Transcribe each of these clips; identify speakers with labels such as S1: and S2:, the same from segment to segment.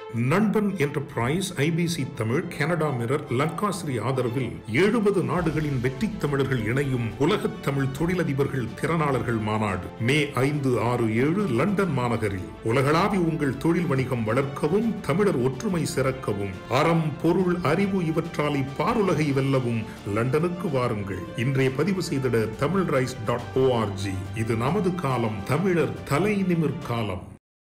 S1: நண்பன் enterprise IBC Tamil Canada mirror Lankasri ஆதரவில் எழுபது நாடுகளின் வெற்றி தமிழர்கள் இணையும் உலகத் தமிழ் தொழிலதிபர்கள் திறனாளர்கள் மாநாடு மே ஐந்து ஆறு ஏழு லண்டன் மாநகரில் உலகளாவி உங்கள் தொழில் வணிகம் வளர்க்கவும் தமிழர் ஒற்றுமை சிறக்கவும் அறம் பொருள் அறிவு இவற்றால் இப்பாருலகை வெல்லவும் லண்டனுக்கு வாருங்கள் இன்றைய பதிவு செய்திட தமிழ் ரைஸ் டாட் ஓஆர்ஜி இது நமது காலம் தமிழர் தலை நிமிர் காலம்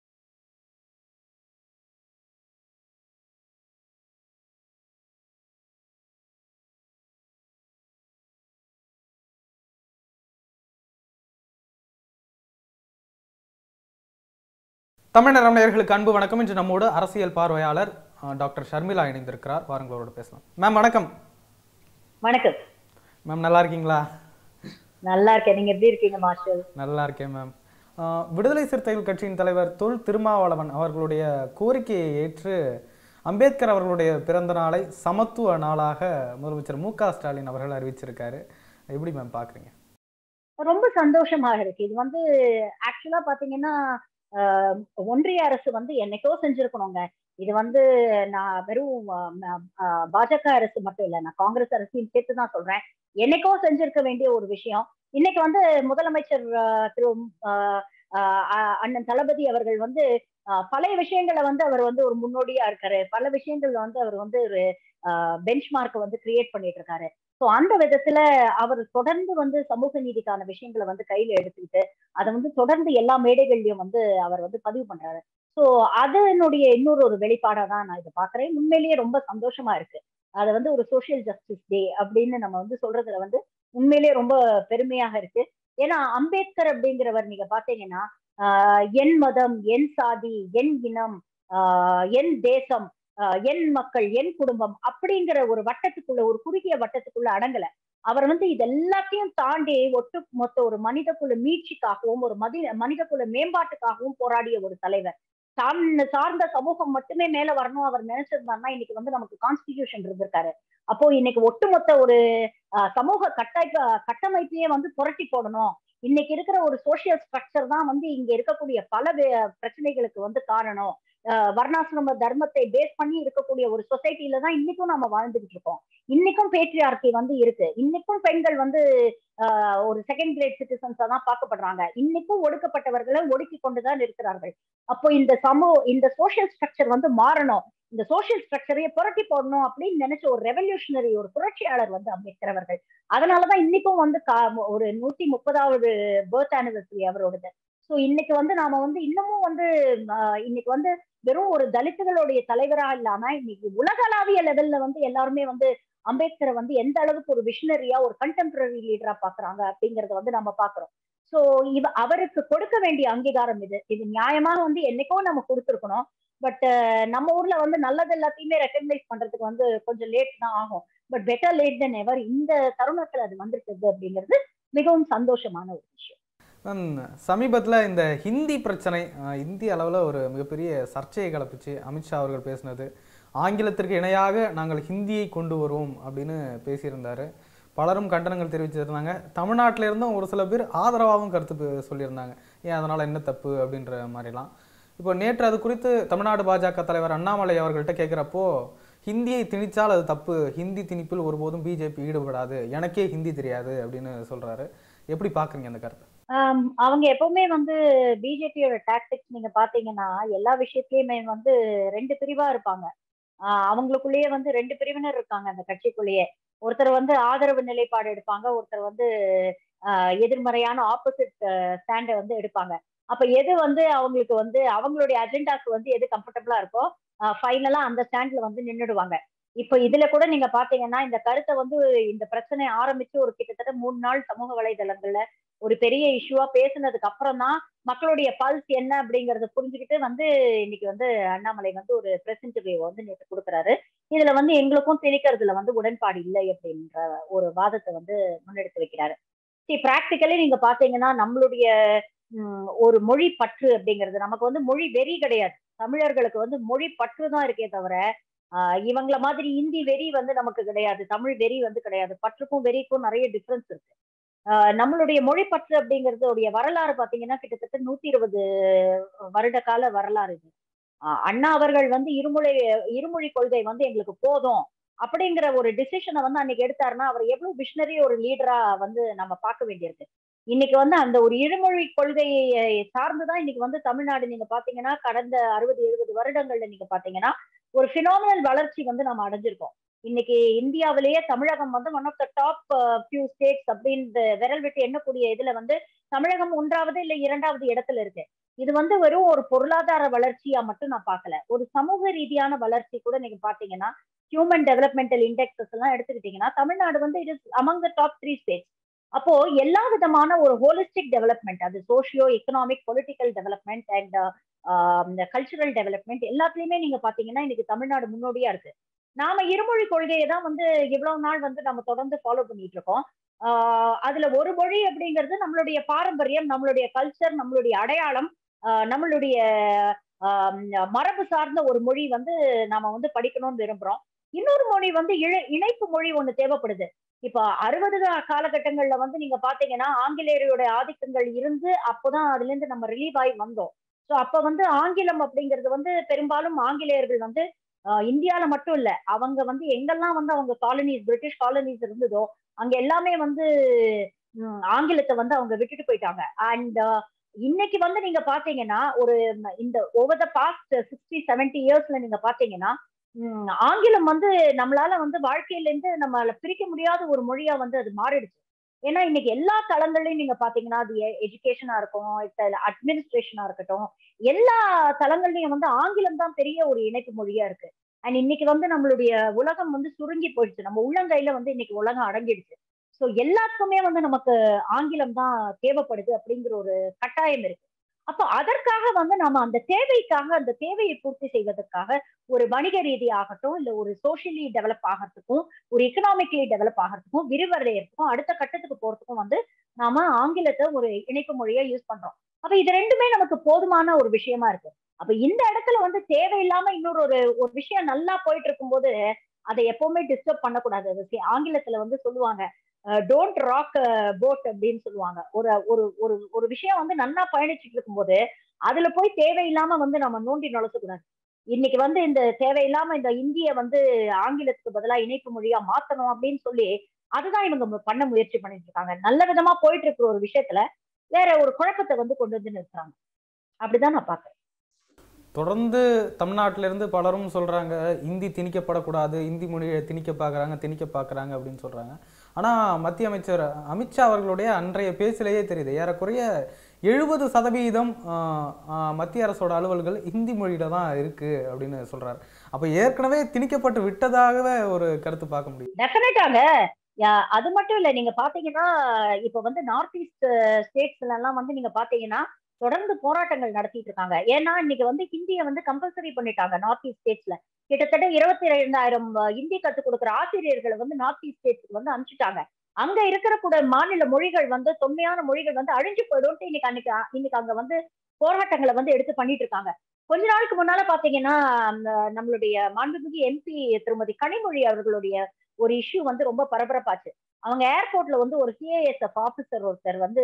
S2: தமிழர் நேயர்களுக்கு அன்பு வணக்கம் இன்று நம்மோடு அரசியல் பார்வையாளர் அஹ், டாக்டர் ஷர்மிளா இணைந்திருக்கிறார் வாருங்கள் அவரோட பேசலாம் மேம் வணக்கம்
S3: வணக்கம்
S2: மேம் நல்லா இருக்கீங்களா
S3: நல்லா இருக்கேன் நீங்க எப்படி இருக்கீங்க மாஸ்டர்
S2: நல்லா இருக்கேன் மேம் அஹ், விடுதலை சிறுத்தைகள் கட்சியின் தலைவர் தொல் திருமாவளவன் அவர்களுடைய கோரிக்கையை ஏற்று அம்பேத்கர் அவர்களுடைய பிறந்த நாளை சமத்துவ நாளாக முதலமைச்சர் மு க ஸ்டாலின் அவர்கள் அறிவிச்சிருக்காரு எப்படி மேம் பாக்குறீங்க
S3: ரொம்ப சந்தோஷமா இருக்கு இது வந்து ஆக்சுவலா பாத்தீங்கன்னா ஆஹ், ஒன்றிய அரசு வந்து என்னைக்கோ செஞ்சிருக்கணுங்க இது வந்து நான் வெறும் ஆஹ், ஆஹ், பாஜக அரசு மட்டும் இல்ல நான் காங்கிரஸ் அரசையும் சேர்த்து தான் சொல்றேன் என்னைக்கோ செஞ்சிருக்க வேண்டிய ஒரு விஷயம் இன்னைக்கு வந்து முதலமைச்சர் ஆஹ், திரு ஆஹ், ஆஹ், அண்ணன் தளபதி அவர்கள் வந்து ஆஹ், பழைய விஷயங்களை வந்து அவர் வந்து ஒரு முன்னோடியா இருக்காரு பல விஷயங்கள்ல வந்து அவர் வந்து ஒரு பெஞ்ச் மார்க்கை வந்து கிரியேட் பண்ணிட்டு இருக்காரு ஸோ அந்த விதத்துல அவர் தொடர்ந்து வந்து சமூக நீதிக்கான விஷயங்களை வந்து கையில எடுத்துக்கிட்டு அதை வந்து தொடர்ந்து எல்லா மேடைகள்லயும் வந்து அவர் வந்து பதிவு பண்றாரு ஸோ அதனுடைய இன்னொரு ஒரு வெளிப்பாடா தான் நான் இதை பாக்குறேன் உண்மையிலேயே ரொம்ப சந்தோஷமா இருக்கு அதை வந்து ஒரு சோஷியல் ஜஸ்டிஸ் டே அப்படின்னு நம்ம வந்து சொல்றதுல வந்து உண்மையிலேயே ரொம்ப பெருமையாக இருக்கு ஏன்னா அம்பேத்கர் அப்படிங்கிறவர் நீங்க பாத்தீங்கன்னா ஆஹ் என் மதம் என் சாதி என் இனம் ஆஹ் என் தேசம் ஆஹ் என் மக்கள் என் குடும்பம் அப்படிங்கிற ஒரு வட்டத்துக்குள்ள ஒரு குறுகிய வட்டத்துக்குள்ள அடங்கல அவர் வந்து இது எல்லாத்தையும் தாண்டி ஒட்டு மொத்த ஒரு மனித குல மீட்சிக்காகவும் ஒரு மதி மனித குல மேம்பாட்டுக்காகவும் போராடிய ஒரு தலைவர் தான் சார்ந்த சமூகம் மட்டுமே மேல வரணும் அவர் நினைச்சிருந்தாருன்னா இன்னைக்கு வந்து நமக்கு கான்ஸ்டிடியூஷன் இருந்திருக்காரு அப்போ இன்னைக்கு ஒட்டுமொத்த ஒரு ஆஹ், சமூக கட்டாய கட்டமைப்பையே வந்து புரட்டி போடணும் இன்னைக்கு இருக்கிற ஒரு சோசியல் ஸ்ட்ரக்சர் தான் வந்து இங்க இருக்கக்கூடிய பல வே- பிரச்சனைகளுக்கு வந்து காரணம் ஆஹ் வர்ணாசிரம தர்மத்தை பேஸ் பண்ணி இருக்கக்கூடிய ஒரு சொசைட்டில தான் இன்னைக்கும் நம்ம வாழ்ந்துகிட்டு இருக்கோம் இன்னைக்கும் பேட்ரியார்கி வந்து இருக்கு இன்னைக்கும் பெண்கள் வந்து ஆஹ் ஒரு செகண்ட் கிரேட் சிட்டிசன்ஸா தான் பார்க்கப்படுறாங்க இன்னைக்கும் ஒடுக்கப்பட்டவர்களை ஒடுக்கி கொண்டுதான் இருக்கிறார்கள் அப்போ இந்த சமூக இந்த சோஷியல் ஸ்ட்ரக்சர் வந்து மாறணும் இந்த சோஷியல் ஸ்ட்ரக்சரையே புரட்டி போடணும் அப்படின்னு நினைச்ச ஒரு ரெவல்யூஷனரி ஒரு புரட்சியாளர் வந்து அம்பேத்கர் அவர்கள் அதனாலதான் இன்னைக்கும் வந்து கா- ஒரு நூத்தி முப்பதாவது பர்த் ஆனிவர்சரி அவரோடது ஸோ இன்னைக்கு வந்து நாம வந்து இன்னமும் வந்து ஆஹ் இன்னைக்கு வந்து வெறும் ஒரு தலித்துகளுடைய தலைவரா இல்லாம இன்னைக்கு உலகளாவிய லெவல்ல வந்து எல்லாருமே வந்து அம்பேத்கரை வந்து எந்த அளவுக்கு ஒரு விஷனரியா ஒரு கண்டெம்பரரி லீடரா பாக்குறாங்க அப்படிங்கறத வந்து நம்ம பாக்குறோம் சோ இவ அவருக்கு கொடுக்க வேண்டிய அங்கீகாரம் இது இது நியாயமாக வந்து என்னைக்கோ நம்ம கொடுத்துருக்கணும் பட் நம்ம ஊர்ல வந்து நல்லது எல்லாத்தையுமே ரெக்கக்னைஸ் பண்றதுக்கு வந்து கொஞ்சம் லேட் தான் ஆகும் but better late than ever இந்த தருணத்துல அது வந்திருக்குது அப்படிங்கிறது மிகவும் சந்தோஷமான ஒரு விஷயம்
S2: மேம் சமீபத்தில் இந்த ஹிந்தி பிரச்சனை அஹ், இந்திய அளவில் ஒரு மிகப்பெரிய சர்ச்சையை கிளப்பிச்சு அமித்ஷா அவர்கள் பேசினது ஆங்கிலத்திற்கு இணையாக நாங்கள் ஹிந்தியை கொண்டு வருவோம் அப்படின்னு பேசியிருந்தாரு பலரும் கண்டனங்கள் தெரிவிச்சிருந்தாங்க தமிழ்நாட்டில இருந்தும் ஒரு சில பேர் ஆதரவாகவும் கருத்து பே- சொல்லியிருந்தாங்க ஏன் அதனால் என்ன தப்பு அப்படின்ற மாதிரிலாம் இப்போ நேற்று அது குறித்து தமிழ்நாடு பாஜக தலைவர் அண்ணாமலை அவர்கள்ட்ட கேட்குறப்போ ஹிந்தியை திணிச்சால் அது தப்பு ஹிந்தி திணிப்பில் ஒருபோதும் பிஜேபி ஈடுபடாது எனக்கே ஹிந்தி தெரியாது அப்படின்னு சொல்றாரு எப்படி பார்க்குறீங்க அந்த கருத்தை
S3: ஆம், அவங்க எப்பவுமே வந்து பிஜேபியோட டாக்டிக்ஸ் நீங்க பாத்தீங்கன்னா எல்லா விஷயத்திலயுமே வந்து ரெண்டு பிரிவா இருப்பாங்க ஆஹ் அவங்களுக்குள்ளேயே வந்து ரெண்டு பிரிவினர் இருக்காங்க அந்த கட்சிக்குள்ளேயே ஒருத்தர் வந்து ஆதரவு நிலைப்பாடு எடுப்பாங்க ஒருத்தர் வந்து ஆஹ் எதிர்மறையான ஆப்போசிட் ஸ்டாண்டை வந்து எடுப்பாங்க அப்ப எது வந்து அவங்களுக்கு வந்து அவங்களுடைய அஜெண்டாக்கு வந்து எது கம்ஃபர்டபுளா இருக்கோ ஃபைனலா அந்த ஸ்டாண்ட்ல வந்து நின்னுடுவாங்க இப்ப இதுல கூட நீங்க பாத்தீங்கன்னா இந்த கருத்தை வந்து இந்த பிரச்சனை ஆரம்பிச்சு ஒரு கிட்டத்தட்ட மூணு நாள் சமூக வலைதளங்கள்ல ஒரு பெரிய இஷ்யூவா பேசுனதுக்கு அப்புறம் தான் மக்களுடைய பல்ஸ் என்ன அப்படிங்கறத புரிஞ்சுக்கிட்டு வந்து இன்னைக்கு வந்து அண்ணாமலை வந்து ஒரு பிரஸ் இன்டர்வியூ வந்து நேற்று கொடுக்குறாரு இதுல வந்து எங்களுக்கும் திணிக்கிறதுல வந்து உடன்பாடு இல்லை அப்படின்ற ஒரு வாதத்தை வந்து முன்னெடுத்து வைக்கிறாரு சரி பிராக்டிக்கலி நீங்க பாத்தீங்கன்னா நம்மளுடைய ம், ஒரு மொழி பற்று அப்படிங்கிறது நமக்கு வந்து மொழி வெறி கிடையாது தமிழர்களுக்கு வந்து மொழி பற்று தான் இருக்கே தவிர ஆஹ் இவங்கள மாதிரி இந்தி வெறி வந்து நமக்கு கிடையாது தமிழ் வெறி வந்து கிடையாது பற்றுக்கும் வெறிக்கும் நிறைய டிஃபரன்ஸ் இருக்கு ஆஹ் நம்மளுடைய மொழிப்பற்று அப்படிங்கறதுடைய வரலாறு பாத்தீங்கன்னா கிட்டத்தட்ட நூத்தி இருபது வருட கால வரலாறு இது ஆஹ் அண்ணா அவர்கள் வந்து இருமொழி இருமொழி கொள்கை வந்து எங்களுக்கு போதும் அப்படிங்கிற ஒரு டிசிஷனை வந்து அன்னைக்கு எடுத்தாருன்னா அவர் எவ்வளவு விஷனரி ஒரு லீடரா வந்து நம்ம பார்க்க வேண்டியிருக்கு இன்னைக்கு வந்து அந்த ஒரு இருமொழி கொள்கையை சார்ந்துதான் இன்னைக்கு வந்து தமிழ்நாடு நீங்க பாத்தீங்கன்னா கடந்த அறுபது எழுபது வருடங்கள்ல நீங்க பாத்தீங்கன்னா ஒரு பினாமினல் வளர்ச்சி வந்து நம்ம அடைஞ்சிருக்கோம் இன்னைக்கு இந்தியாவிலேயே தமிழகம் வந்து one of the top few states அப்படின்னு விரல் விட்டு எண்ணக்கூடிய இதுல வந்து தமிழகம் ஒன்றாவது இல்ல இரண்டாவது இடத்துல இருக்கு இது வந்து வெறும் ஒரு பொருளாதார வளர்ச்சியா மட்டும் நான் பார்க்கல ஒரு சமூக ரீதியான வளர்ச்சி கூட நீங்க பாத்தீங்கன்னா ஹியூமன் டெவலப்மெண்டல் இண்டெக்ஸஸ் எல்லாம் எடுத்துக்கிட்டீங்கன்னா தமிழ்நாடு வந்து it is among the top three states அப்போ எல்லா விதமான ஒரு ஹோலிஸ்டிக் டெவலப்மெண்ட் அது socio economic political development and cultural development எல்லாத்துலயுமே நீங்க பாத்தீங்கன்னா இன்னைக்கு தமிழ்நாடு முன்னோடியா இருக்கு நாம இருமொழி கொள்கையை தான் வந்து இவ்வளவு நாள் வந்து நம்ம தொடர்ந்து ஃபாலோ பண்ணிட்டு இருக்கோம் ஆஹ் அதுல ஒரு மொழி அப்படிங்கிறது நம்மளுடைய பாரம்பரியம் நம்மளுடைய கல்ச்சர் நம்மளுடைய அடையாளம் ஆஹ் நம்மளுடைய ஆஹ் மரபு சார்ந்த ஒரு மொழி வந்து நாம வந்து படிக்கணும்னு விரும்புறோம் இன்னொரு மொழி வந்து இழை இணைப்பு மொழி ஒண்ணு தேவைப்படுது இப்ப அறுபது காலகட்டங்கள்ல வந்து நீங்க பாத்தீங்கன்னா ஆங்கிலேயரோட ஆதிக்கங்கள் இருந்து அப்போதான் அதுல இருந்து நம்ம ரிலீவ் ஆகி வந்தோம் ஸோ அப்ப வந்து ஆங்கிலம் அப்படிங்கிறது வந்து பெரும்பாலும் ஆங்கிலேயர்கள் வந்து இந்தியால மட்டும் இல்ல அவங்க வந்து எங்கெல்லாம் வந்து அவங்க காலனிஸ் பிரிட்டிஷ் காலனிஸ் இருந்ததோ அங்க எல்லாமே வந்து ஆங்கிலத்தை வந்து அவங்க விட்டுட்டு போயிட்டாங்க அண்ட் இன்னைக்கு வந்து நீங்க பாத்தீங்கன்னா ஒரு இந்த over the past sixty seventy இயர்ஸ்ல நீங்க பாத்தீங்கன்னா ஆங்கிலம் வந்து நம்மளால வந்து வாழ்க்கையில இருந்து நம்மளால பிரிக்க முடியாத ஒரு மொழியா வந்து அது மாறிடுச்சு ஏன்னா இன்னைக்கு எல்லா தளங்கள்லயும் நீங்க பாத்தீங்கன்னா அது எஜுகேஷனா இருக்கும் அட்மினிஸ்ட்ரேஷனா இருக்கட்டும் எல்லா தளங்கள்லயும் வந்து ஆங்கிலம் தான் பெரிய ஒரு இணைப்பு மொழியா இருக்கு அண்ட் இன்னைக்கு வந்து நம்மளுடைய உலகம் வந்து சுருங்கி போயிடுச்சு நம்ம உள்ளங்கையில வந்து இன்னைக்கு உலகம் அடங்கிடுச்சு ஸோ எல்லாத்துக்குமே வந்து நமக்கு ஆங்கிலம் தான் தேவைப்படுது அப்படிங்கிற ஒரு கட்டாயம் இருக்கு அப்போ அதற்காக வந்து நம்ம அந்த தேவைக்காக அந்த தேவையை பூர்த்தி செய்வதற்காக ஒரு வணிக ரீதியாகட்டும் இல்ல ஒரு சோசியலி டெவலப் ஆகிறதுக்கும் ஒரு எக்கனாமிக்கலி டெவலப் ஆகிறதுக்கும் விரிவடையறதுக்கும் அடுத்த கட்டத்துக்கு போறதுக்கும் வந்து நாம ஆங்கிலத்தை ஒரு இணைப்பு மொழியா யூஸ் பண்றோம் அப்ப இது ரெண்டுமே நமக்கு போதுமான ஒரு விஷயமா இருக்கு அப்ப இந்த இடத்துல வந்து தேவையில்லாம இன்னொரு ஒரு ஒரு விஷயம் நல்லா போயிட்டு இருக்கும்போது அதை எப்பவுமே டிஸ்டர்ப் பண்ணக்கூடாது ஆங்கிலத்துல வந்து சொல்லுவாங்க டோன்ட் ராக் போட் அப்படின்னு சொல்லுவாங்க ஒரு ஒரு ஒரு ஒரு விஷயம் வந்து நல்லா பயணிச்சுட்டு இருக்கும்போது அதுல போய் தேவையில்லாம வந்து நம்ம நோண்டி நுழைச்சக்கூடாது இன்னைக்கு வந்து இந்த தேவையில்லாம இந்த இந்திய வந்து ஆங்கிலத்துக்கு பதிலா இணைப்பு மொழியா மாத்தணும் அப்படின்னு சொல்லி அதுதான் இவங்க பண்ண முயற்சி பண்ணிட்டு இருக்காங்க நல்ல விதமா போயிட்டு இருக்கிற ஒரு விஷயத்துல வேற ஒரு குழப்பத்தை வந்து கொண்டு வந்து நிறுத்துறாங்க அப்படிதான் நான் பாக்குறேன்
S2: தொடர்ந்து தமிழ்நாட்டிலிருந்து பலரும் சொல்றாங்க இந்தி திணிக்கப்படக்கூடாது இந்தி மொழியை திணிக்க பார்க்குறாங்க திணிக்க பார்க்குறாங்க அப்படின்னு சொல்றாங்க ஆனால் மத்திய அமைச்சர் அமித்ஷா அவர்களுடைய அன்றைய பேச்சிலேயே தெரியுது ஏறக்குறைய எழுபது சதவீதம் மத்திய அரசோட அலுவல்கள் ஹிந்தி மொழியில தான் இருக்கு அப்படின்னு சொல்றாரு அப்ப ஏற்கனவே திணிக்கப்பட்டு விட்டதாகவே ஒரு கருத்து பார்க்க முடியும்
S3: டெஃபினட்டாங்க அது மட்டும் இல்ல நீங்க பாத்தீங்கன்னா இப்ப வந்து நார்த் ஈஸ்ட் ஸ்டேட்ஸ்ல எல்லாம் வந்து நீங்க பாத்தீங்கன்னா தொடர்ந்து போராட்டங்கள் நடத்திட்டு இருக்காங்க ஏன்னா இன்னைக்கு வந்து ஹிந்தியை வந்து கம்பல்சரி பண்ணிட்டாங்க நார்த் ஈஸ்ட் ஸ்டேட்ஸ்ல கிட்டத்தட்ட இருபத்தி ரெண்டாயிரம் ஹிந்தி கத்துக் கொடுக்குற ஆசிரியர்களை வந்து நார்த் ஈஸ்ட் ஸ்டேட்ஸ்க்கு வந்து அனுப்பிச்சிட்டாங்க அங்க இருக்கிற கூட மாநில மொழிகள் வந்து தொன்மையான மொழிகள் வந்து அழிஞ்சு போயிடும் இன்னைக்கு அன்னைக்கு இன்னைக்கு அங்க வந்து போராட்டங்களை வந்து எடுத்து பண்ணிட்டு இருக்காங்க கொஞ்ச நாளுக்கு முன்னால பாத்தீங்கன்னா நம்மளுடைய மாண்புமிகு எம்பி திருமதி கனிமொழி அவர்களுடைய ஒரு இஷ்யூ வந்து ரொம்ப பரபரப்பாச்சு அவங்க ஏர்போர்ட்ல வந்து ஒரு சிஏஎஸ்எஃப் ஆபீசர் ஒருத்தர் வந்து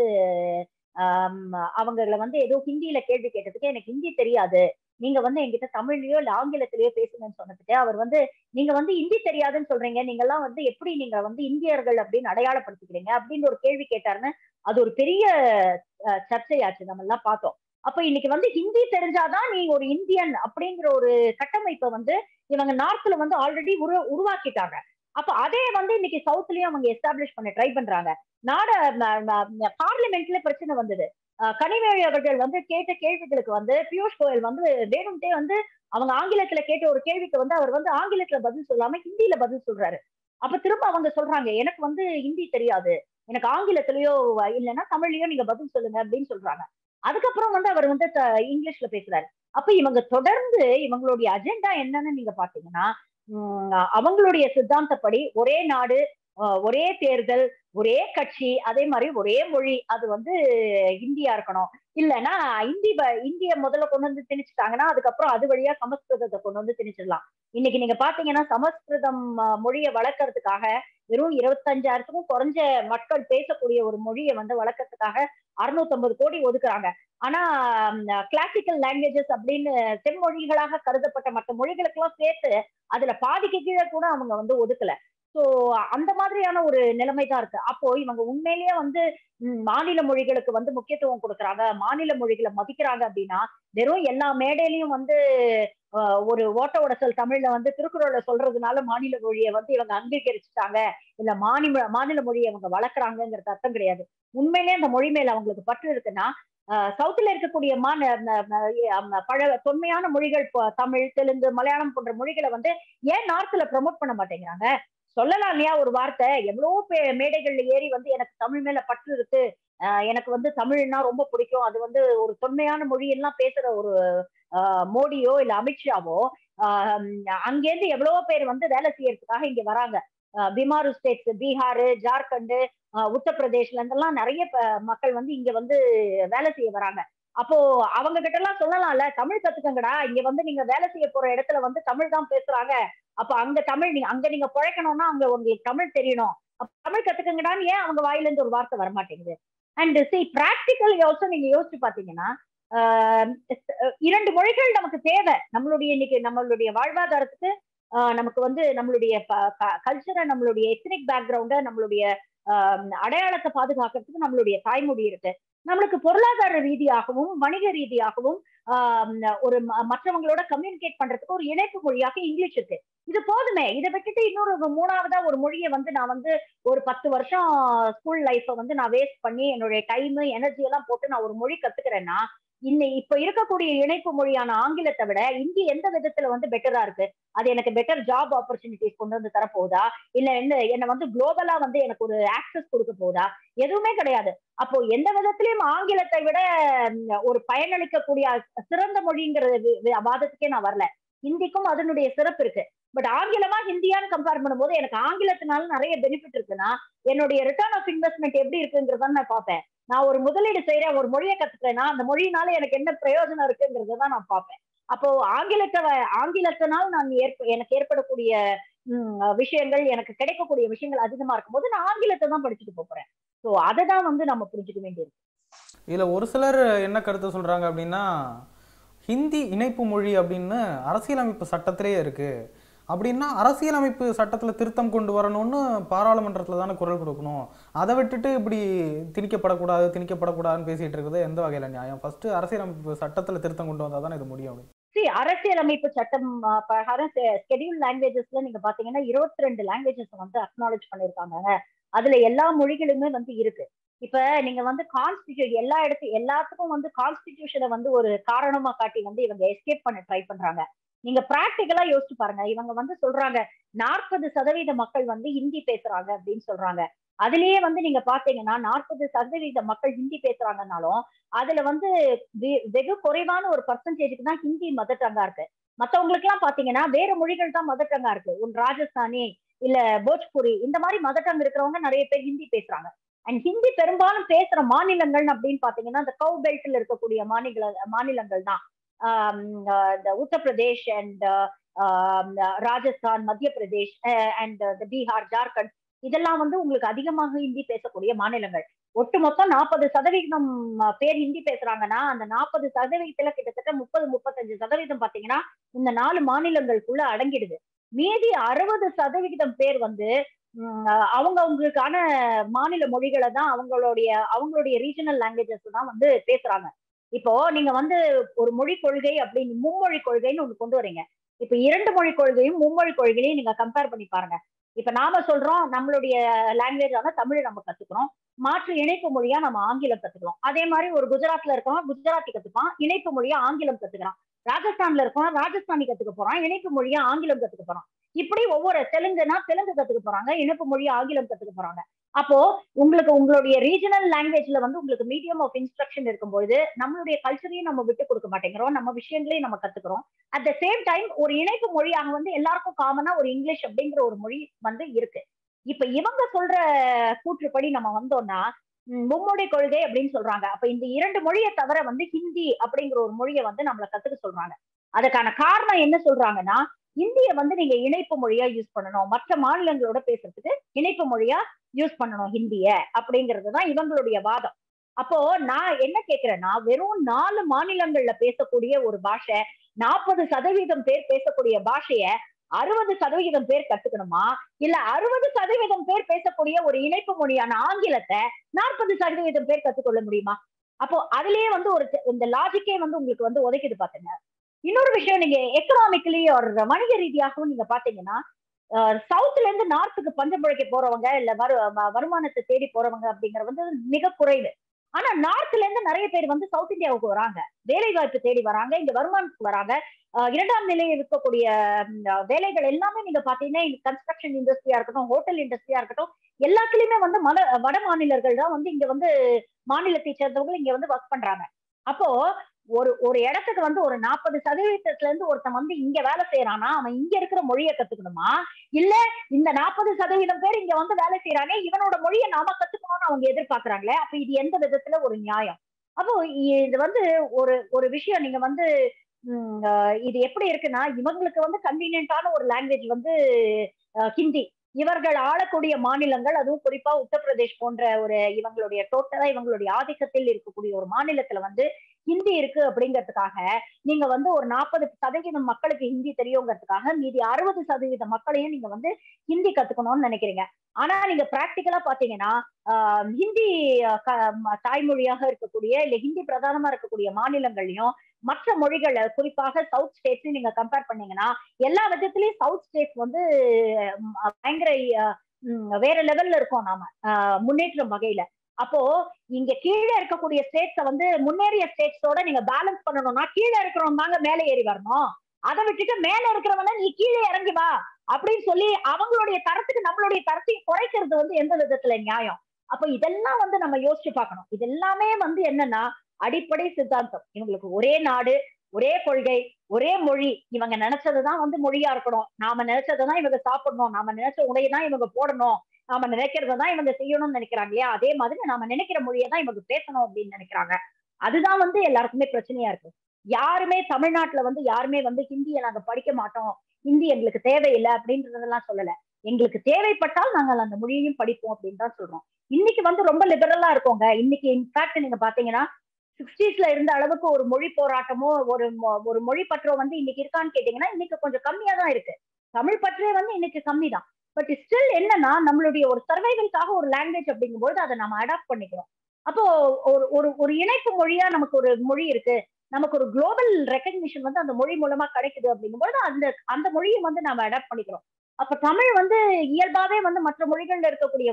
S3: அவங்கள வந்து ஏதோ ஹிந்தியில கேள்வி கேட்டதுக்கு எனக்கு ஹிந்தி தெரியாது நீங்க வந்து என்கிட்ட தமிழ்லயோ இல்ல ஆங்கிலத்திலயோ பேசுங்கன்னு சொன்னதுக்கு அவர் வந்து நீங்க வந்து ஹிந்தி தெரியாதுன்னு சொல்றீங்க நீங்க எல்லாம் வந்து எப்படி நீங்க வந்து இந்தியர்கள் அப்படின்னு அடையாளப்படுத்திக்கிறீங்க அப்படின்னு ஒரு கேள்வி கேட்டாருன்னு அது ஒரு பெரிய சர்ச்சையாச்சு நம்ம எல்லாம் பார்த்தோம் அப்ப இன்னைக்கு வந்து ஹிந்தி தெரிஞ்சாதான் நீ ஒரு இந்தியன் அப்படிங்கிற ஒரு கட்டமைப்பை வந்து இவங்க நார்த்ல வந்து ஆல்ரெடி உரு உருவாக்கிட்டாங்க அப்ப அதே வந்து இன்னைக்கு சவுத்லயும் அவங்க எஸ்டாப்ளிஷ் பண்ண ட்ரை பண்றாங்க நாட பார்லிமெண்ட்ல பிரச்சனை வந்தது கனிமொழி அவர்கள் வந்து கேட்ட கேள்விகளுக்கு வந்து பியூஷ் கோயல் வந்து வேணும்ட்டே வந்து அவங்க ஆங்கிலத்துல கேட்ட ஒரு கேள்விக்கு வந்து அவர் வந்து ஆங்கிலத்துல பதில் சொல்லாம ஹிந்தியில பதில் சொல்றாரு அப்ப திரும்ப அவங்க சொல்றாங்க எனக்கு வந்து ஹிந்தி தெரியாது எனக்கு ஆங்கிலத்திலயோ இல்லைன்னா தமிழ்லயோ நீங்க பதில் சொல்லுங்க அப்படின்னு சொல்றாங்க அதுக்கப்புறம் வந்து அவர் வந்து இங்கிலீஷ்ல பேசுறாரு அப்ப இவங்க தொடர்ந்து இவங்களுடைய அஜெண்டா என்னன்னு நீங்க பாத்தீங்கன்னா அவங்களுடைய சித்தாந்தப்படி ஒரே நாடு அஹ் ஒரே தேர்தல் ஒரே கட்சி அதே மாதிரி ஒரே மொழி அது வந்து ஹிந்தியா இருக்கணும் இல்லைன்னா இந்தி ப- இந்திய முதல்ல கொண்டு வந்து திணிச்சுட்டாங்கன்னா அதுக்கப்புறம் அது வழியா சமஸ்கிருதத்தை கொண்டு வந்து திணிச்சிடலாம் இன்னைக்கு நீங்க பாத்தீங்கன்னா சமஸ்கிருதம் அஹ், மொழியை வளர்க்கறதுக்காக வெறும் இருபத்தஞ்சாயிரத்துக்கும் குறைஞ்ச மக்கள் பேசக்கூடிய ஒரு மொழியை வந்து வளர்க்கறதுக்காக 650 கோடி ஒதுக்குறாங்க ஆனா கிளாசிக்கல் லாங்குவேஜஸ் அப்படின்னு செம்மொழிகளாக கருதப்பட்ட மற்ற மொழிகளுக்கெல்லாம் சேர்த்து அதுல பாதிக்கு கீழே கூட அவங்க வந்து ஒதுக்கல சோ அந்த மாதிரியான ஒரு நிலைமை தான் இருக்கு அப்போ இவங்க உண்மையிலேயே வந்து ம், மாநில மொழிகளுக்கு வந்து முக்கியத்துவம் கொடுக்கறாங்க மாநில மொழிகளை மதிக்கிறாங்க அப்படின்னா வெறும் எல்லா மேடையிலயும் வந்து அஹ், ஒரு ஓட்ட உடசல் தமிழ்ல வந்து திருக்குறளை சொல்றதுனால மாநில மொழியை வந்து இவங்க அங்கீகரிச்சுட்டாங்க இல்ல மாநில மாநில மொழியை அவங்க வளர்க்குறாங்கிறது அர்த்தம் கிடையாது உண்மையிலேயே அந்த மொழி மேல அவங்களுக்கு பற்று இருக்குன்னா சவுத்துல இருக்கக்கூடிய மான ம- ம- ம- பழ தொன்மையான மொழிகள் இப்போ தமிழ் தெலுங்கு மலையாளம் போன்ற மொழிகளை வந்து ஏன் நார்த்ல ப்ரமோட் பண்ண மாட்டேங்கிறாங்க சொல்லலாம் இல்லையா ஒரு வார்த்தை எவ்வளவோ பே- மேடைகள்ல ஏறி வந்து எனக்கு தமிழ் மேல பற்று இருக்கு ஆஹ் எனக்கு வந்து தமிழ்னா ரொம்ப பிடிக்கும் அது வந்து ஒரு தொன்மையான மொழி எல்லாம் பேசுற ஒரு ஆஹ் மோடியோ இல்ல அமித்ஷாவோ ஆஹ் அங்கேருந்து எவ்வளவோ பேர் வந்து வேலை செய்யறதுக்காக இங்க வராங்க ah BIMARU states Bihar Jharkhand ah உத்தரப்பிரதேஷ்ல இருந்தெல்லாம் நிறைய ப- மக்கள் வந்து இங்க வந்து வேலை செய்ய வராங்க அப்போ அவங்க கிட்ட எல்லாம் சொல்லலாம்ல தமிழ் கத்துக்கங்கடா இங்க வந்து நீங்க வேலை செய்ய போற இடத்துல வந்து தமிழ் தான் பேசுறாங்க அப்ப அங்க தமிழ் நீங்க அங்க நீங்க பிழைக்கணும்னா அங்க உங்களுக்கு தமிழ் தெரியணும் அப்ப தமிழ் கத்துக்கங்கடான்னு ஏன் அவங்க வாயில இருந்து ஒரு வார்த்தை வரமாட்டேங்குது அண்ட் சி பிராக்டிக்கல் யோசனை நீங்க யோசிச்சு பாத்தீங்கன்னா ஆஹ் இரண்டு மொழிகள் நமக்கு தேவை நம்மளுடைய இன்னைக்கு நம்மளுடைய வாழ்வாதாரத்துக்கு ஆஹ் நமக்கு வந்து நம்மளுடைய கல்ச்சரை நம்மளுடைய எத்னிக் பேக்ரவுண்ட நம்மளுடைய ஆஹ் அடையாளத்தை பாதுகாக்கிறதுக்கு நம்மளுடைய தாய்மொழி இருக்கு நம்மளுக்கு பொருளாதார ரீதியாகவும் வணிக ரீதியாகவும் ஆஹ் ஒரு ம- மற்றவங்களோட கம்யூனிகேட் பண்றதுக்கு ஒரு இணைப்பு மொழியாக இங்கிலீஷ் இருக்கு இது போதுமே இதை விட்டுட்டு இன்னொரு ஒரு மூணாவதா ஒரு மொழியை வந்து நான் வந்து ஒரு பத்து வருஷம் ஸ்கூல் லைஃப்பை வந்து நான் வேஸ்ட் பண்ணி என்னுடைய டைம் எனர்ஜி எல்லாம் போட்டு நான் ஒரு மொழி கத்துக்கிறேன்னா இன்னை இப்ப இருக்கக்கூடிய இணைப்பு மொழியான ஆங்கிலத்தை விட இந்தி எந்த விதத்துல வந்து பெட்டரா இருக்கு அது எனக்கு பெட்டர் ஜாப் ஆப்பர்ச்சுனிட்டிஸ் கொண்டு வந்து தரப்போகுதா இல்ல என்ன என்ன வந்து குளோபலா வந்து எனக்கு ஒரு ஆக்சஸ் கொடுக்க போகுதா எதுவுமே கிடையாது அப்போ எந்த விதத்திலயும் ஆங்கிலத்தை விட ம், ஒரு பயனளிக்கக்கூடிய சிறந்த மொழிங்கிற வி- வி- வாதத்துக்கே நான் வரல ஹிந்திக்கும் அதனுடைய சிறப்பு இருக்கு பட் ஆங்கிலமா ஹிந்தியான்னு கம்பேர் பண்ணும்போது எனக்கு ஆங்கிலத்தினால நிறைய பெனிஃபிட் இருக்குன்னா என்னுடைய ரிட்டர்ன் ஆஃப் இன்வெஸ்ட்மெண்ட் எப்படி இருக்குங்கிறத நான் பார்ப்பேன் நான் ஒரு முதலீடு செய்யறேன் ஒரு மொழியை கத்துக்கிறேன்னா அந்த மொழியினால எனக்கு என்ன பிரயோஜனம் இருக்குங்கிறத தான் நான் பார்ப்பேன் அப்போ ஆங்கிலத்தை வ- ஆங்கிலத்தினால் நான் ஏற்ப எனக்கு ஏற்படக்கூடிய ம், விஷயங்கள் எனக்கு கிடைக்கக்கூடிய விஷயங்கள் அதிகமா இருக்கும்போது நான் ஆங்கிலத்தை தான் படிச்சுட்டு போப் போறேன் ஸோ அதை தான் வந்து நம்ம புரிஞ்சுக்க வேண்டியது
S2: இதுல ஒரு சிலர் என்ன கருத்து சொல்றாங்க அப்படின்னா ஹிந்தி இணைப்பு மொழி அப்படின்னு அரசியலமைப்பு சட்டத்திலேயே இருக்கு அப்படின்னா அரசியலமைப்பு சட்டத்துல திருத்தம் கொண்டு வரணும்னு பாராளுமன்றத்துல தானே குரல் கொடுக்கணும் அதை விட்டுட்டு இப்படி திணிக்கப்படக்கூடாது திணிக்கப்படக்கூடாதுன்னு பேசிட்டு இருக்கிறது எந்த வகையில நியாயம் ஃபர்ஸ்ட் அரசியலமைப்பு சட்டத்துல திருத்தம் கொண்டு வந்தா தானே இது முடியும் அப்படின்னு.
S3: See, அரசியலமைப்பு சட்டம் ஆ, பிரகாரம் ஸ்கெடியூல் லாங்குவேஜஸ்ல நீங்க பாத்தீங்கன்னா இருபத்தி ரெண்டு லாங்குவேஜஸ் வந்து அக்னாலேஜ் பண்ணிருக்காங்க அதுல எல்லா மொழிகளுமே வந்து இருக்கு இப்ப நீங்க வந்து கான்ஸ்டிடியூட் எல்லா இடத்து எல்லாத்துக்கும் வந்து கான்ஸ்டிடியூஷனை வந்து ஒரு காரணமா காட்டி வந்து இவங்க எஸ்கேப் பண்ண ட்ரை பண்றாங்க நீங்க பிராக்டிக்கலா யோசிச்சு பாருங்க இவங்க வந்து சொல்றாங்க நாற்பது சதவீத மக்கள் வந்து ஹிந்தி பேசுறாங்க அப்படின்னு சொல்றாங்க அதுலயே வந்து நீங்க பாத்தீங்கன்னா நாற்பது சதவீத மக்கள் ஹிந்தி பேசுறாங்கன்னாலும் அதுல வந்து வெ- வெகு குறைவான ஒரு பர்சன்டேஜுக்கு தான் ஹிந்தி மதர் டங்கா இருக்கு மத்தவங்களுக்கு எல்லாம் பாத்தீங்கன்னா வேற மொழிகள் தான் மதர் டங்கா இருக்கு ஒன் ராஜஸ்தானி இல்ல போஜ்புரி இந்த மாதிரி மதர் டங் இருக்கிறவங்க நிறைய பேர் ஹிந்தி பேசுறாங்க அண்ட் ஹிந்தி பெரும்பாலும் பேசுற மாநிலங்கள் அப்படின்னு பாத்தீங்கன்னா இந்த கவு பெல்ட்ல இருக்கக்கூடிய மாநில மாநிலங்கள் தான் ஆம், அஹ் இந்த உத்தரப்பிரதேஷ் அண்ட் ராஜஸ்தான் மத்திய பிரதேஷ் அண்ட் பீகார் ஜார்க்கண்ட் இதெல்லாம் வந்து உங்களுக்கு அதிகமாக ஹிந்தி பேசக்கூடிய மாநிலங்கள் ஒட்டுமொத்தம் நாற்பது சதவீதம் அஹ், பேர் ஹிந்தி பேசுறாங்கன்னா அந்த நாற்பது சதவீதத்துல கிட்டத்தட்ட முப்பது முப்பத்தஞ்சு சதவீதம் பாத்தீங்கன்னா இந்த நாலு மாநிலங்களுக்குள்ள அடங்கிடுது மீதி அறுபது சதவிகிதம் பேர் வந்து உம், அஹ், அவங்க அவங்களுக்கான மாநில மொழிகளை தான் அவங்களுடைய அவங்களுடைய ரீஜனல் லாங்குவேஜஸ் தான் வந்து பேசுறாங்க இப்போ நீங்க வந்து ஒரு மொழி கொள்கை அப்படின்னு மும்மொழி கொள்கைன்னு ஒண்ணு கொண்டு வரீங்க இப்ப இரண்டு மொழி கொள்கையும் மும்மொழி கொள்கையும் நீங்க கம்பேர் பண்ணி பாருங்க இப்ப நாம சொல்றோம் நம்மளுடைய லாங்குவேஜான தமிழ் நம்ம கத்துக்கிறோம் மாற்று இணைப்பு மொழியா நம்ம ஆங்கிலம் கத்துக்கிறோம் அதே மாதிரி ஒரு குஜராத்ல இருக்கவன் குஜராத்தி கத்துப்பான் இணைப்பு மொழியா ஆங்கிலம் கத்துக்கிறான் ராஜஸ்தான்ல இருக்கவன் ராஜஸ்தானி கத்துக்க போறான் இணைப்பு மொழியா ஆங்கிலம் கத்துக்க போறான் இப்படி ஒவ்வொரு தெலுங்குனா தெலுங்கு கத்துக்க போறாங்க இணைப்பு மொழியா ஆங்கிலம் கத்துக்க போறாங்க அப்போ உங்களுக்கு உங்களுடைய ரீஜனல் லாங்குவேஜ்ல வந்து உங்களுக்கு மீடியம் ஆஃப் இன்ஸ்ட்ரக்ஷன் இருக்கும்போது நம்மளுடைய கல்ச்சரையும் நம்ம விட்டு கொடுக்க மாட்டேங்கிறோம் நம்ம விஷயங்களையும் நம்ம கத்துக்கிறோம் அட் த சேம் டைம் ஒரு இணைப்பு மொழியாக வந்து எல்லாருக்கும் காமனா ஒரு இங்கிலீஷ் அப்படிங்கிற ஒரு மொழி வந்து இருக்கு இப்ப இவங்க சொல்ற கூற்றுப்படி நம்ம வந்தோம்னா ம், மும்மொழி கொள்கை அப்படின்னு சொல்றாங்க அப்ப இந்த இரண்டு மொழியை தவிர வந்து ஹிந்தி அப்படிங்கிற ஒரு மொழியை வந்து நம்மள கத்துக்க சொல்றாங்க அதுக்கான காரணம் என்ன சொல்றாங்கன்னா இந்திய வந்து நீங்க இணைப்பு மொழியா யூஸ் பண்ணணும் மற்ற மாநிலங்களோட பேசுறதுக்கு இணைப்பு மொழியா யூஸ் பண்ணணும் ஹிந்திய அப்படிங்கிறது தான் இவங்களுடைய வாதம் அப்போ நான் என்ன கேக்குறேன்னா வெறும் நாலு மாநிலங்கள்ல பேசக்கூடிய ஒரு பாஷை நாற்பது சதவீதம் பேர் பேசக்கூடிய பாஷைய அறுபது சதவிகிதம் பேர் கத்துக்கணுமா இல்ல அறுபது சதவீதம் பேர் பேசக்கூடிய ஒரு இணைப்பு மொழியான ஆங்கிலத்தை நாற்பது சதவீதம் பேர் கத்துக்கொள்ள முடியுமா அப்போ அதுலயே வந்து ஒரு இந்த லாஜிக்கே வந்து உங்களுக்கு வந்து உதைக்குது பாத்துங்க இன்னொரு விஷயம் நீங்க எக்கனாமிக்கலி ஒரு வணிக ரீதியாகவும் நீங்க பாத்தீங்கன்னா சவுத்ல இருந்து நார்த்துக்கு பஞ்சம் பிழைக்க போறவங்க இல்ல வரு வ- வருமானத்தை தேடி போறவங்க அப்படிங்கிற வந்து மிக குறைவு ஆனா நார்த்ல இருந்து நிறைய பேர் வந்து சவுத் இந்தியாவுக்கு வராங்க வேலை வாய்ப்பு தேடி வராங்க இங்க வருமானத்துக்கு வராங்க அஹ் இரண்டாம் நிலையில் இருக்கக்கூடிய ம், வேலைகள் எல்லாமே நீங்க பாத்தீங்கன்னா கன்ஸ்ட்ரக்ஷன் இண்டஸ்ட்ரியா இருக்கட்டும் ஹோட்டல் இண்டஸ்ட்ரியா இருக்கட்டும் எல்லாத்துலயுமே வந்து மத வட மாநிலர்கள் தான் வந்து இங்க வந்து மாநிலத்தை சேர்ந்தவங்க இங்க வந்து ஒர்க் பண்றாங்க அப்போ ஒரு ஒரு இடத்துக்கு வந்து ஒரு நாற்பது சதவீதத்துல இருந்து ஒருத்தன் வந்து இங்க வேலை செய்யறானா அவன் இங்க இருக்கிற மொழியை கத்துக்கணுமா இல்ல இந்த நாற்பது சதவீதம் பேர் இங்க வந்து வேலை செய்யறாங்க இவனோட மொழியை நாம கத்துக்கணும்னு அவங்க எதிர்பார்க்கறாங்களே அப்ப இது எந்த விதத்துல ஒரு நியாயம் அப்போ இது வந்து ஒரு ஒரு விஷயம் நீங்க வந்து உம், அஹ், இது எப்படி இருக்குன்னா இவங்களுக்கு வந்து கன்வீனியன்டான ஒரு லாங்குவேஜ் வந்து அஹ், ஹிந்தி இவர்கள் ஆளக்கூடிய மாநிலங்கள் அதுவும் குறிப்பா உத்தரப்பிரதேஷ் போன்ற ஒரு இவங்களுடைய டோட்டலா இவங்களுடைய ஆதிக்கத்தில் இருக்கக்கூடிய ஒரு மாநிலத்துல வந்து ஹிந்தி இருக்கு அப்படிங்கிறதுக்காக நீங்க வந்து ஒரு நாற்பது சதவீதம் மக்களுக்கு ஹிந்தி தெரியுங்கிறதுக்காக மீதி அறுபது சதவீத மக்களையும் நீங்க வந்து ஹிந்தி கத்துக்கணும்னு நினைக்கிறீங்க ஆனா நீங்க பிராக்டிக்கலா பாத்தீங்கன்னா ஆஹ் ஹிந்தி அஹ், க- ம- தாய்மொழியாக இருக்கக்கூடிய இல்ல ஹிந்தி பிரதானமா இருக்கக்கூடிய மாநிலங்கள்லயும் மற்ற மொழிகள் குறிப்பாக சவுத் ஸ்டேட்ஸ் நீங்க கம்பேர் பண்ணீங்கன்னா எல்லா விதத்திலயும் சவுத் ஸ்டேட்ஸ் வந்து ம், பயங்கர அஹ், ம், வேற லெவல்ல இருக்கோம் நாம ஆஹ், முன்னேற்றம் வகையில அப்போ இங்க கீழே இருக்கக்கூடிய ஸ்டேட்ஸ வந்து முன்னேறிய ஸ்டேட்ஸோட நீங்க பேலன்ஸ் பண்ணணும்னா கீழே இருக்கிறவங்க தாங்க மேலே ஏறி வரணும் அதை விட்டுட்டு மேல இருக்கிறவன நீ கீழே இறங்கி வா அப்படின்னு சொல்லி அவங்களுடைய தரத்துக்கு நம்மளுடைய தரத்தையும் குறைக்கிறது வந்து எந்த விதத்துல நியாயம் அப்ப இதெல்லாம் வந்து நம்ம யோசிச்சு பார்க்கணும் இது எல்லாமே வந்து என்னன்னா அடிப்படை சித்தாந்தம் இவங்களுக்கு ஒரே நாடு ஒரே கொள்கை ஒரே மொழி இவங்க நினைச்சதுதான் வந்து மொழியா இருக்கணும் நாம நினைச்சதுதான் இவங்க சாப்பிடணும் நாம நினைச்ச உடையை தான் இவங்க போடணும் நாம நினைக்கிறத தான் இவங்க செய்யணும்னு நினைக்கிறாங்க இல்லையா அதே மாதிரி நாம நினைக்கிற மொழியை தான் இவங்க பேசணும் அப்படின்னு நினைக்கிறாங்க அதுதான் வந்து எல்லாருக்குமே பிரச்சனையா இருக்கு யாருமே தமிழ்நாட்டுல வந்து யாருமே வந்து ஹிந்தியை நாங்க படிக்க மாட்டோம் ஹிந்தி எங்களுக்கு தேவையில்லை அப்படின்றதெல்லாம் சொல்லல எங்களுக்கு தேவைப்பட்டால் நாங்கள் அந்த மொழியையும் படிப்போம் அப்படின்னு தான் சொல்றோம் இன்னைக்கு வந்து ரொம்ப லிபரலா இருக்கோங்க இன்னைக்கு இன்ஃபேக்ட் நீங்க பாத்தீங்கன்னா சிக்ஸ்டீஸ்ல இருந்த அளவுக்கு ஒரு மொழி போராட்டமோ ஒரு மொ- ஒரு மொழி பற்றோ வந்து இன்னைக்கு இருக்கான்னு கேட்டீங்கன்னா இன்னைக்கு கொஞ்சம் கம்மியா தான் இருக்கு தமிழ் பற்றே வந்து இன்னைக்கு கம்மி தான் பட் ஸ்டில் என்னன்னா நம்மளுடைய ஒரு சர்வைவல்காக ஒரு லாங்குவேஜ் அப்படிங்கும்போது அதை நம்ம அடாப்ட் பண்ணிக்கிறோம் அப்போ ஒரு ஒரு ஒரு இணைப்பு மொழியா நமக்கு ஒரு மொழி இருக்கு நமக்கு ஒரு குளோபல் ரெக்கக்னிஷன் வந்து அந்த மொழி மூலமா கிடைக்குது அப்படிங்கும்போது அந்த அந்த மொழியை வந்து நம்ம அடாப்ட் பண்ணிக்கிறோம் அப்ப தமிழ் வந்து இயல்பாவே வந்து மற்ற மொழிகள்ல இருக்கக்கூடிய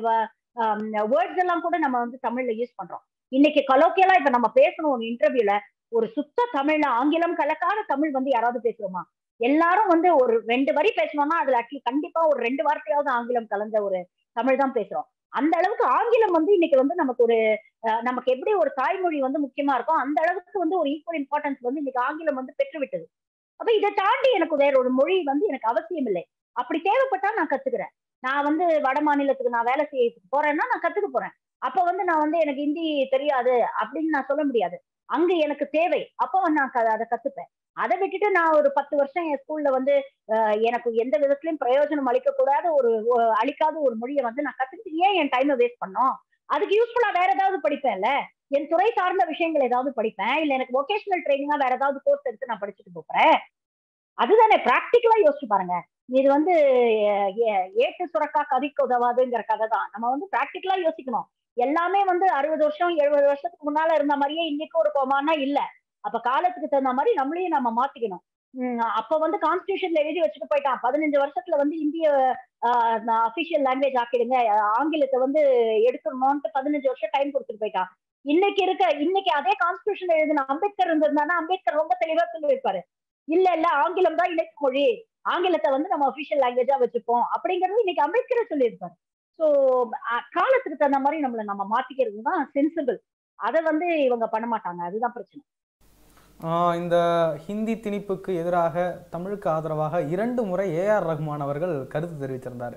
S3: வேர்ட்ஸ் எல்லாம் கூட நம்ம வந்து தமிழ்ல யூஸ் பண்றோம் இன்னைக்கு கலோக்கியலா இப்ப நம்ம பேசணும் ஒரு இன்டர்வியூல ஒரு சுத்த தமிழ்ல ஆங்கிலம் கலக்காத தமிழ் வந்து யாராவது பேசுறோமா எல்லாரும் வந்து ஒரு ரெண்டு வரி பேசணும்னா அதுல அட்லீஸ்ட் கண்டிப்பா ஒரு ரெண்டு வார்த்தையாவது ஆங்கிலம் கலந்த ஒரு தமிழ் தான் பேசுறோம் அந்த அளவுக்கு ஆங்கிலம் வந்து இன்னைக்கு வந்து நமக்கு ஒரு அஹ், நமக்கு எப்படி ஒரு தாய்மொழி வந்து முக்கியமா இருக்கும் அந்த அளவுக்கு வந்து ஒரு ஈக்குவல் இம்பார்ட்டன்ஸ் வந்து இன்னைக்கு ஆங்கிலம் வந்து பெற்று விட்டது அப்ப இதை தாண்டி எனக்கு வேற ஒரு மொழி வந்து எனக்கு அவசியம் இல்லை அப்படி தேவைப்பட்டா நான் கத்துக்கிறேன் நான் வந்து வட மாநிலத்துக்கு நான் வேலை செய்ய போறேன்னா நான் கத்துக்க போறேன் அப்ப வந்து நான் வந்து எனக்கு ஹிந்தி தெரியாது அப்படின்னு நான் சொல்ல முடியாது அங்க எனக்கு தேவை அப்போ வந்து நான் க- அதை கத்துப்பேன் அதை விட்டுட்டு நான் ஒரு பத்து வருஷம் என் ஸ்கூல்ல வந்து அஹ், எனக்கு எந்த விதத்திலயும் பிரயோஜனம் அளிக்க கூடாத ஒரு ஒ- அளிக்காத ஒரு மொழியை வந்து நான் கத்துக்கிட்டு ஏன் என் டைமை வேஸ்ட் பண்ணோம் அதுக்கு யூஸ்ஃபுல்லா வேற ஏதாவது படிப்பேன்ல என் துறை சார்ந்த விஷயங்கள் ஏதாவது படிப்பேன் இல்ல எனக்கு வொகேஷனல் ட்ரைனிங்கா வேற ஏதாவது கோர்ஸ் எடுத்து நான் படிச்சுட்டு போறேன் அதுதானே பிராக்டிக்கலா யோசிச்சு பாருங்க இது வந்து அஹ், ஏ- ஏட்டு சுரக்கா கதிக்கு உதவாதுங்கிற கதை தான் நம்ம வந்து பிராக்டிக்கலா யோசிக்கணும் எல்லாமே வந்து அறுபது வருஷம் எழுபது வருஷத்துக்கு முன்னால இருந்த மாதிரியே இன்னைக்கு ஒரு கோமானா இல்ல அப்ப காலத்துக்கு தகுந்த மாதிரி நம்மளையும் நம்ம மாத்திக்கணும் உம் அப்ப வந்து கான்ஸ்டியூஷன்ல எழுதி வச்சுட்டு போயிட்டான் பதினஞ்சு வருஷத்துல வந்து இந்திய அபிஷியல் லாங்குவேஜ் ஆக்கிடுங்க அஹ், ஆங்கிலத்தை வந்து எடுக்கணும்னு பதினஞ்சு வருஷம் டைம் கொடுத்துட்டு போயிட்டான் இன்னைக்கு இருக்க இன்னைக்கு அதே கான்ஸ்டியூஷன் எழுதின அம்பேத்கர் இருந்திருந்தானா அம்பேத்கர் ரொம்ப தெளிவா சொல்லியிருப்பாரு இல்ல இல்ல ஆங்கிலம் தான் இணைப்பு மொழி ஆங்கிலத்தை வந்து நம்ம அபிஷியல் லாங்குவேஜா வச்சுப்போம் அப்படிங்கறது இன்னைக்கு அம்பேத்கரே சொல்லியிருப்பாரு ஸோ காலத்துக்கு தகுந்த மாதிரி நம்மள நம்ம மாத்திக்கிறது தான் சென்சிபிள் அதை வந்து இவங்க பண்ண மாட்டாங்க அதுதான் பிரச்சனை
S2: ஆஹ் இந்த ஹிந்தி திணிப்புக்கு எதிராக தமிழுக்கு ஆதரவாக இரண்டு முறை ஏஆர் ரஹ்மான் அவர்கள் கருத்து தெரிவித்திருந்தார்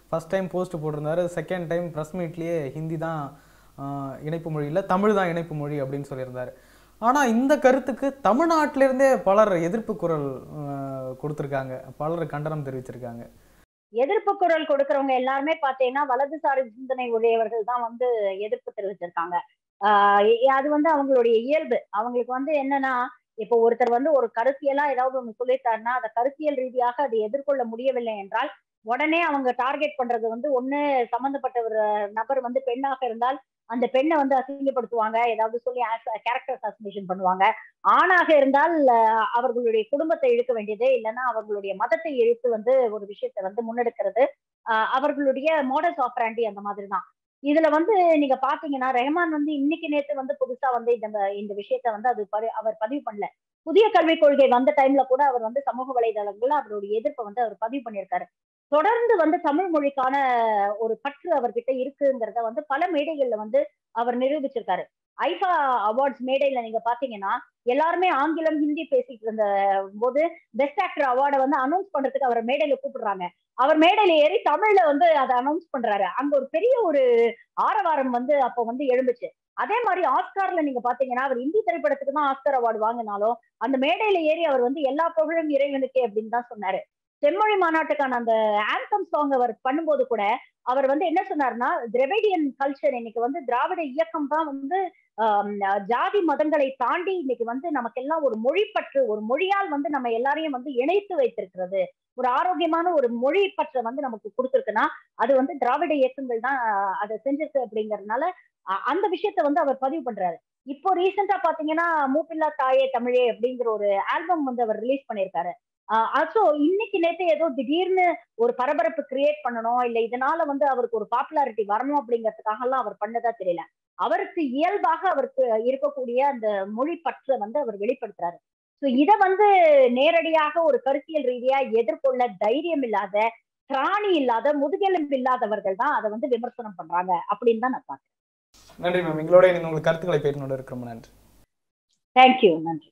S2: ஃபர்ஸ்ட் டைம் போஸ்ட் போட்டிருந்தாரு செகண்ட் டைம் ப்ரெஸ் மீட்லேயே ஹிந்தி தான் ஆஹ், இணைப்பு மொழி இல்லை தமிழ் தான் இணைப்பு மொழி அப்படின்னு சொல்லியிருந்தாரு ஆனால் இந்த கருத்துக்கு தமிழ்நாட்டிலிருந்தே பலர் எதிர்ப்பு குரல் ஆஹ், கொடுத்திருக்காங்க பலர் கண்டனம் தெரிவிச்சிருக்காங்க
S3: எதிர்ப்பு குரல் கொடுக்கறவங்க எல்லாருமே பாத்தீங்கன்னா வலதுசாரி சிந்தனை உடையவர்கள் தான் வந்து எதிர்ப்பு தெரிவிச்சிருக்காங்க ஆஹ் இ- அது வந்து அவங்களுடைய இயல்பு அவங்களுக்கு வந்து என்னன்னா இப்போ ஒருத்தர் வந்து ஒரு கருத்தியலா ஏதாவது ஒண்ணு சொல்லிட்டாருன்னா அதை கருத்தியல் ரீதியாக அதை எதிர்கொள்ள முடியவில்லை என்றால் உடனே அவங்க டார்கெட் பண்றது வந்து ஒண்ணு சம்பந்தப்பட்ட ஒரு நபர் வந்து பெண்ணாக இருந்தால் அந்த பெண்ணை வந்து அசிங்கப்படுத்துவாங்க ஏதாவது சொல்லி கேரக்டர் அசாசினேஷன் பண்ணுவாங்க ஆணாக இருந்தால் அஹ், அவர்களுடைய குடும்பத்தை இழுக்க வேண்டியது இல்லைன்னா அவர்களுடைய மதத்தை இழுத்து வந்து ஒரு விஷயத்தை வந்து முன்னெடுக்கிறது அஹ், அவர்களுடைய மோடஸ் ஆஃபராண்டி அந்த மாதிரி தான் இதுல வந்து நீங்க பாத்தீங்கன்னா ரெஹமான் வந்து இன்னைக்கு நேத்து வந்து புதுசா வந்து இந்த இந்த விஷயத்த வந்து அது பதி- அவர் பதிவு பண்ணல புதிய கல்விக் கொள்கை வந்த டைம்ல கூட அவர் வந்து சமூக வலைதளங்கள்ல அவருடைய எதிர்ப்பை வந்து அவர் பதிவு பண்ணியிருக்காரு தொடர்ந்து வந்து தமிழ் மொழிக்கான ஒரு பற்று அவர்கிட்ட இருக்குங்கிறத வந்து பல மேடைகள்ல வந்து அவர் நிரூபிச்சிருக்காரு ஐஃபா அவார்ட்ஸ் மேடையில நீங்க பாத்தீங்கன்னா எல்லாருமே ஆங்கிலம் ஹிந்தி பேசிட்டு இருந்த போது பெஸ்ட் ஆக்டர் அவார்டை வந்து அனௌன்ஸ் பண்றதுக்கு அவர் மேடையில கூப்பிடுறாங்க அவர் மேடையில ஏறி தமிழ்ல வந்து அதை அனௌன்ஸ் பண்றாரு அங்க ஒரு பெரிய ஒரு ஆரவாரம் வந்து அப்போ வந்து எழும்புச்சு அதே மாதிரி ஆஸ்கார்ல நீங்க பாத்தீங்கன்னா அவர் இந்தி திரைப்படத்துக்கு தான் ஆஸ்கார் அவார்டு வாங்கினாலும் அந்த மேடையில ஏறி அவர் வந்து எல்லா புகழும் இறைவனுக்கே அப்படின்னு தான் சொன்னாரு செம்மொழி மாநாட்டுக்கான அந்த ஆந்தம் சாங் அவர் பண்ணும்போது கூட அவர் வந்து என்ன சொன்னாருன்னா திராவிடியன் கல்ச்சர் இன்னைக்கு வந்து திராவிட இயக்கம் தான் வந்து ஆம், ஜாதி மதங்களை தாண்டி இன்னைக்கு வந்து நமக்கெல்லாம் ஒரு மொழி பற்று ஒரு மொழியால் வந்து நம்ம எல்லாரையும் வந்து இணைத்து வைத்திருக்கிறது ஒரு ஆரோக்கியமான ஒரு மொழி பற்றை வந்து நமக்கு கொடுத்துருக்குன்னா அது வந்து திராவிட இயக்கங்கள் தான் ஆஹ், அதை செஞ்சிருக்கு அப்படிங்கறதுனால அ- அந்த விஷயத்த வந்து அவர் பதிவு பண்றாரு இப்போ ரீசெண்டா பாத்தீங்கன்னா மூப்பில்லா தாயே தமிழே அப்படிங்கிற ஒரு ஆல்பம் வந்து அவர் ரிலீஸ் பண்ணியிருக்காரு ஆல்சோ இன்னைக்கு நேத்து ஏதோ திடீர்னு ஒரு பரபரப்பு கிரியேட் பண்ணணும் இல்ல இதனால வந்து அவருக்கு ஒரு பாப்புலாரிட்டி வரணும் அப்படிங்கறதுக்காக எல்லாம் அவர் பண்ணதா தெரியல அவருக்கு இயல்பாக அவருக்கு இருக்கக்கூடிய அந்த மொழி பற்றை வந்து அவர் வெளிப்படுத்துறாரு சோ இத வந்து நேரடியாக ஒரு கருத்தியல் ரீதியா எதிர்கொள்ள தைரியம் இல்லாத திராணி இல்லாத முதுகெலும்பு இல்லாதவர்கள் தான் அதை வந்து விமர்சனம் பண்றாங்க அப்படின்னு தான் நான் பாக்குறேன்
S2: நன்றி மேம் எங்களோட இணைந்து உங்களுக்கு கருத்துக்களை பேசினோட இருக்கிற ரொம்ப நன்றி
S3: தேங்க்யூ நன்றி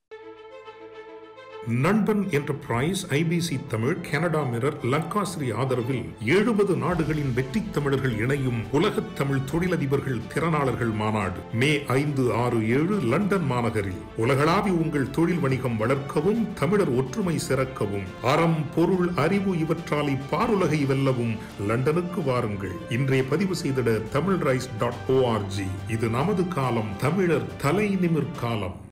S1: Nanban enterprise IBC Tamil Canada mirror Lankasri ஆதரவில் எழுபது நாடுகளின் வெற்றி தமிழர்கள் இணையும் உலகத் தமிழ் தொழிலதிபர்கள் திறனாளர்கள் மாநாடு மே ஐந்து ஆறு ஏழு லண்டன் மாநகரில் உலகளாவி உங்கள் தொழில் வணிகம் வளர்க்கவும் தமிழர் ஒற்றுமை சிறக்கவும் அறம் பொருள் அறிவு இவற்றால் இப்பாருலகை வெல்லவும் லண்டனுக்கு வாருங்கள் இன்றே பதிவு செய்திட தமிழ் ரைஸ் டாட் ஓஆர்ஜி இது நமது காலம் தமிழர் தலை நிமிர் காலம்